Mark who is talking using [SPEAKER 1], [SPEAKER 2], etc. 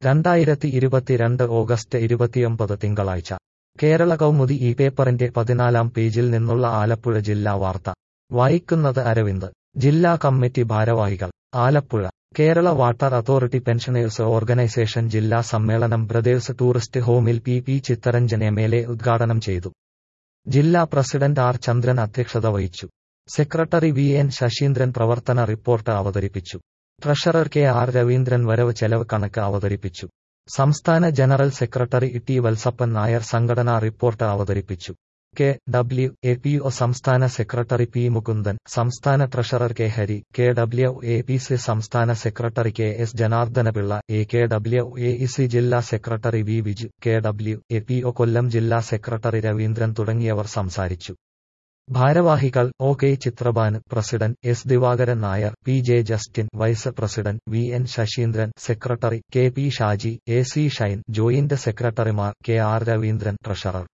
[SPEAKER 1] രണ്ടായിരത്തി ഇരുപത്തിരണ്ട് ഓഗസ്റ്റ് ഇരുപത്തിയൊമ്പത് തിങ്കളാഴ്ച കേരള കൗമുദി ഈ പേപ്പറിന്റെ പതിനാലാം പേജിൽ നിന്നുള്ള ആലപ്പുഴ ജില്ലാ വാർത്ത വായിക്കുന്നത് അരവിന്ദ് ജില്ലാ കമ്മിറ്റി ഭാരവാഹികൾ Alappuzha Kerala water authority pensioners organisation ജില്ലാ സമ്മേളനം ബ്രദേഴ്സ് ടൂറിസ്റ്റ് ഹോമിൽ P P Chitharanjan M L A ഉദ്ഘാടനം ചെയ്തു ജില്ലാ പ്രസിഡന്റ് ആർ ചന്ദ്രൻ അധ്യക്ഷത വഹിച്ചു സെക്രട്ടറി വി എൻ ശശീന്ദ്രൻ പ്രവർത്തന റിപ്പോർട്ട് അവതരിപ്പിച്ചു ട്രഷറർ കെ ആർ രവീന്ദ്രൻ വരവ് ചെലവ് കണക്ക് അവതരിപ്പിച്ചു സംസ്ഥാന general secretary T Valsappan Nair സംഘടനാ റിപ്പോർട്ട് അവതരിപ്പിച്ചു K W A P O സംസ്ഥാന സെക്രട്ടറി പി മുകുന്ദൻ സംസ്ഥാന treasurer K Hari K W A P C സംസ്ഥാന secretary K S Janardanapillai A K W A E C ജില്ലാ secretary V Viju K W A P O Kollam ജില്ലാ secretary Raveendran തുടങ്ങിയവർ സംസാരിച്ചു ഭാരവാഹികൾ O K Chithrabhanu president S Divakaran Nair P J Justin vice president V N Sasheendran secretary K P Shaji A C Shine joint സെക്രട്ടറിമാർ K R Raveendran treasurer